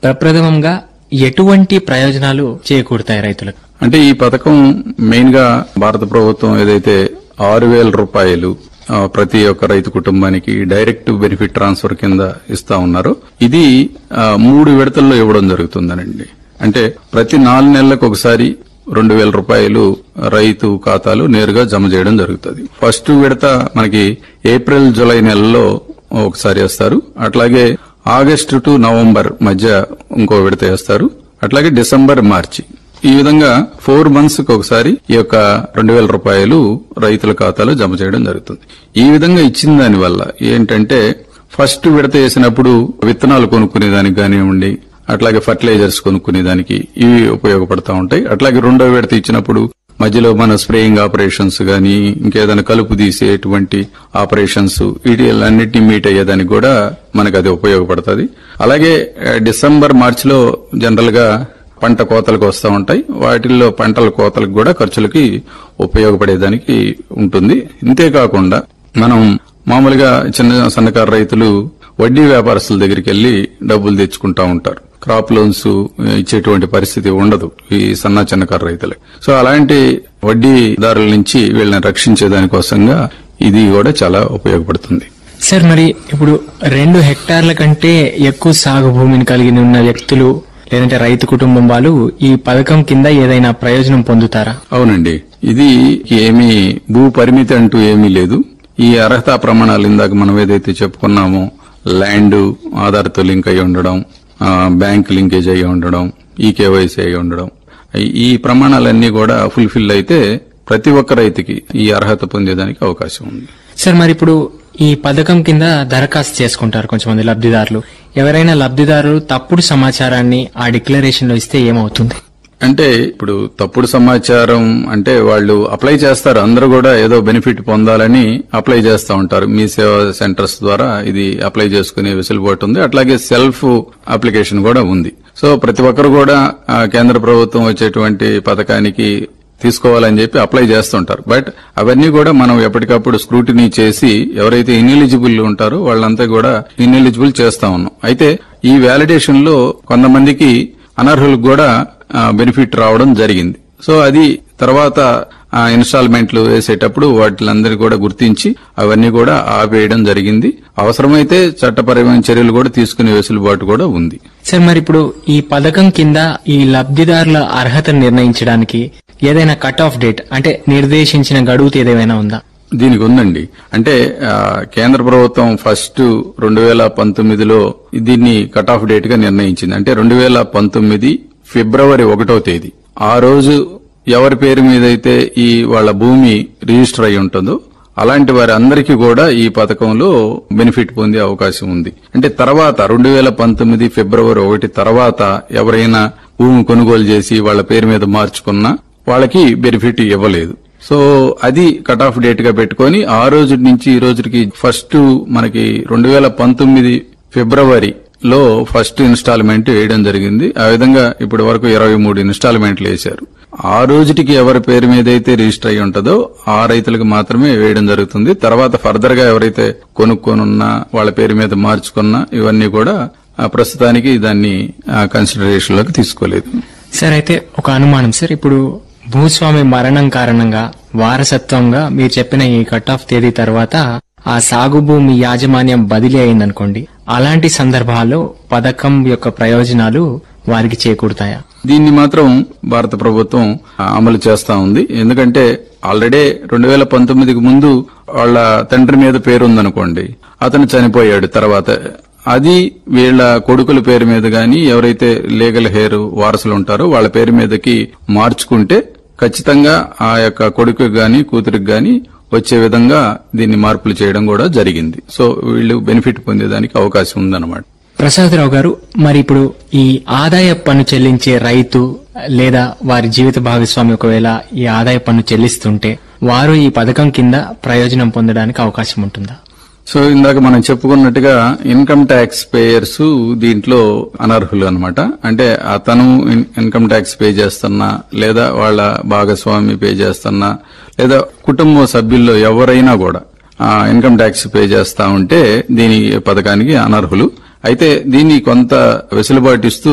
ప్రప్రథమంగా ఎటువంటి ప్రయోజనాలు చేకూరుతాయి రైతులకు అంటే ఈ పథకం మెయిన్ గా భారత ప్రభుత్వం ఏదైతే ఆరు వేల రూపాయలు ఆ, ప్రతి ఒక్క రైతు కుటుంబానికి డైరెక్ట్ బెనిఫిట్ ట్రాన్స్ఫర్ కింద ఇస్తా ఉన్నారు ఇది ఆ, మూడు విడతల్లో ఇవ్వడం జరుగుతుందనండి అంటే ప్రతి నాలుగు నెలలకు ఒకసారి రెండు వేల రూపాయలు రైతు ఖాతాలు నేరుగా జమ చేయడం జరుగుతుంది ఫస్ట్ విడత మనకి ఏప్రిల్ జూలై నెలలో ఒకసారి వేస్తారు అట్లాగే ఆగస్టు టు నవంబర్ మధ్య ఇంకో విడత వేస్తారు అట్లాగే డిసెంబర్ మార్చి ఈ విధంగా ఫోర్ మంత్స్ కి ఒకసారి ఈ యొక్క రెండు వేల రూపాయలు రైతుల ఖాతాలో జమ చేయడం జరుగుతుంది ఈ విధంగా ఇచ్చిన దాని వల్ల ఏంటంటే ఫస్ట్ విడత వేసినప్పుడు విత్తనాలు కొనుక్కునే దానికి కానివ్వండి అట్లాగే ఫర్టిలైజర్స్ కొనుక్కునే దానికి ఇవి ఉపయోగపడతా ఉంటాయి అట్లాగే రెండో విడత ఇచ్చినప్పుడు మధ్యలో మన స్ప్రేయింగ్ ఆపరేషన్స్ గాని ఇంకేదైనా కలుపు తీసేటువంటి ఆపరేషన్స్ వీటిలన్నిటిని మీట్ అయ్యేదానికి కూడా మనకు అది ఉపయోగపడుతుంది అలాగే ఆ, డిసెంబర్ మార్చిలో జనరల్ గా పంట కోతలకు వస్తూ ఉంటాయి వాటిల్లో పంటల కోతలకు కూడా ఖర్చులకి ఉపయోగపడేదానికి ఉంటుంది ఇంతేకాకుండా మనం మామూలుగా చిన్న సన్నకారు రైతులు వడ్డీ వ్యాపారస్తుల దగ్గరికి వెళ్లి డబ్బులు తెచ్చుకుంటా ఉంటారు క్రాప్ లోన్స్ ఇచ్చేటువంటి పరిస్థితి ఉండదు ఈ సన్న చిన్నకారు రైతులకి సో అలాంటి వడ్డీదారుల నుంచి వీళ్ళని రక్షించే దానికోసంగా ఇది కూడా చాలా ఉపయోగపడుతుంది సార్ మరి ఇప్పుడు రెండు హెక్టార్ల కంటే ఎక్కువ సాగు భూమిని కలిగి ఉన్న వ్యక్తులు లేదంటే రైతు కుటుంబం వాళ్ళు ఈ పథకం కింద ఏదైనా ప్రయోజనం పొందుతారా అవునండి ఇది ఏమీ భూ పరిమితి అంటూ ఏమీ లేదు ఈ అర్హతా ప్రమాణాలు ఇందాక మనం ఏదైతే చెప్పుకున్నామో ల్యాండ్ ఆధార్తో లింక్ అయి ఉండడం ఆ, బ్యాంక్ లింకేజ్ అయి ఉండడం ఈ కేవైసీ అయి ఉండడం ఈ- ఈ ప్రమాణాలన్నీ కూడా ఫుల్ఫిల్ అయితే ప్రతి ఒక్క రైతుకి ఈ అర్హత పొందేదానికి అవకాశం ఉంది సార్ మరి ఇప్పుడు ఈ పథకం కింద దరఖాస్తు చేసుకుంటారు కొంతమంది లబ్ధిదారులు ఎవరైనా లబ్ధిదారులు తప్పుడు సమాచారాన్ని ఆ డిక్లరేషన్ లో ఇస్తే ఏమవుతుంది అంటే ఇప్పుడు తప్పుడు సమాచారం అంటే వాళ్ళు అప్లై చేస్తారు అందరూ కూడా ఏదో బెనిఫిట్ పొందాలని అప్లై చేస్తూ ఉంటారు మీ సేవా సెంటర్స్ ద్వారా ఇది అప్లై చేసుకునే వెసులుబాటు ఉంది అట్లాగే సెల్ఫ్ అప్లికేషన్ కూడా ఉంది సో ప్రతి ఒక్కరు కూడా ఆ, కేంద్ర ప్రభుత్వం వచ్చేటువంటి పథకానికి తీసుకోవాలని చెప్పి అప్లై చేస్తుంటారు బట్ అవన్నీ కూడా మనం ఎప్పటికప్పుడు స్క్రూటినీ చేసి ఎవరైతే ఇన్ఎలిజిబుల్ ఉంటారో వాళ్ళంతా కూడా ఇన్ఎలిజిబుల్ చేస్తా ఉన్నాం అయితే ఈ వ్యాలిడేషన్ లో కొంతమందికి అనర్హులకు కూడా బెనిఫిట్ రావడం జరిగింది సో అది తర్వాత ఆ, ఇన్స్టాల్మెంట్లు వేసేటప్పుడు వాటిలందరినీ కూడా గుర్తించి అవన్నీ కూడా ఆపేయడం జరిగింది అవసరమైతే చట్టపరమైన చర్యలు కూడా తీసుకునే వెసులుబాటు కూడా ఉంది సార్ మరి ఇప్పుడు ఈ పథకం కింద ఈ లబ్ధిదారుల అర్హతను నిర్ణయించడానికి ఏదైనా కట్ ఆఫ్ డేట్ అంటే నిర్దేశించిన గడువు తేదీ ఏదైనా ఉందా దీనికి ఉందండి అంటే ఆ, కేంద్ర ప్రభుత్వం ఫస్ట్ రెండు వేల పంతొమ్మిదిలో దీన్ని కట్ ఆఫ్ డేట్ గా నిర్ణయించింది అంటే రెండు వేల పంతొమ్మిది ఫిబ్రవరి ఒకటో తేదీ ఆ రోజు ఎవరి పేరు మీద అయితే ఈ వాళ్ళ భూమి రిజిస్టర్ అయి ఉంటుందో అలాంటి వారి అందరికీ కూడా ఈ పథకంలో బెనిఫిట్ పొందే అవకాశం ఉంది అంటే తర్వాత రెండు వేల పంతొమ్మిది ఫిబ్రవరి ఒకటి తర్వాత ఎవరైనా భూమి కొనుగోలు చేసి వాళ్ళ పేరు మీద మార్చుకున్నా వాళ్ళకి బెనిఫిట్ ఇవ్వలేదు సో అది కట్ ఆఫ్ డేట్ గా పెట్టుకొని ఆ రోజు నుంచి ఈ రోజుకి ఫస్ట్ మనకి రెండు వేల పంతొమ్మిది ఫిబ్రవరి లో ఫస్ట్ ఇన్స్టాల్మెంట్ వేయడం జరిగింది ఆ విధంగా ఇప్పటి వరకు ఇరవై మూడు ఇన్స్టాల్మెంట్లు వేశారు ఆ రోజుటికి ఎవరి పేరు మీద అయితే రిజిస్టర్ అయి ఉంటుందో ఆ రైతులకు మాత్రమే వేయడం జరుగుతుంది తర్వాత ఫర్దర్ గా ఎవరైతే కొనుక్కోనున్నా వాళ్ళ పేరు మీద మార్చుకున్నా ఇవన్నీ కూడా ఆ, ప్రస్తుతానికి దాన్ని కన్సిడరేషన్ లోకి తీసుకోలేదు సార్ అయితే ఒక అనుమానం సార్ ఇప్పుడు భూస్వామి మరణం కారణంగా వారసత్వంగా మీరు చెప్పిన ఈ కట్ ఆఫ్ తేదీ తర్వాత ఆ సాగు భూమి యాజమాన్యం బదిలీ అయిందనుకోండి అలాంటి సందర్భాల్లో పథకం యొక్క ప్రయోజనాలు వారికి చేకూరుతాయా దీన్ని మాత్రం భారత ప్రభుత్వం ఆ, అమలు చేస్తా ఉంది ఎందుకంటే ఆల్రెడీ రెండు వేల పంతొమ్మిదికి ముందు వాళ్ళ తండ్రి మీద పేరు ఉందనుకోండి అతను చనిపోయాడు తర్వాత అది వీళ్ళ కొడుకుల పేరు మీద గాని ఎవరైతే లీగల్ హెయిర్ వారసులు ఉంటారో వాళ్ళ పేరు మీదకి మార్చుకుంటే ఖచ్చితంగా ఆ యొక్క కొడుకు గాని కూతురికి గాని వచ్చే విధంగా దీన్ని మార్పులు చేయడం కూడా జరిగింది సో వీళ్ళు బెనిఫిట్ పొందేదానికి అవకాశం ఉందన్నమాట ప్రసాదరావు గారు మరి ఇప్పుడు ఈ ఆదాయ పన్ను చెల్లించే రైతు లేదా వారి జీవిత భాగస్వామి ఒకవేళ ఈ ఆదాయ పన్ను చెల్లిస్తుంటే వారు ఈ పథకం కింద ప్రయోజనం పొందడానికి అవకాశం ఉంటుందా సో ఇందాక మనం చెప్పుకున్నట్టుగా ఇన్కమ్ ట్యాక్స్ పేయర్స్ దీంట్లో అనర్హులు అన్నమాట అంటే అతను ఇన్- ఇన్కమ్ ట్యాక్స్ పే చేస్తున్నా లేదా వాళ్ళ భాగస్వామి పే చేస్తున్నా లేదా కుటుంబ సభ్యుల్లో ఎవరైనా కూడా ఆ, ఇన్కమ్ ట్యాక్స్ పే చేస్తా ఉంటే దీని పథకానికి అనర్హులు అయితే దీన్ని కొంత వెసులుబాటు ఇస్తూ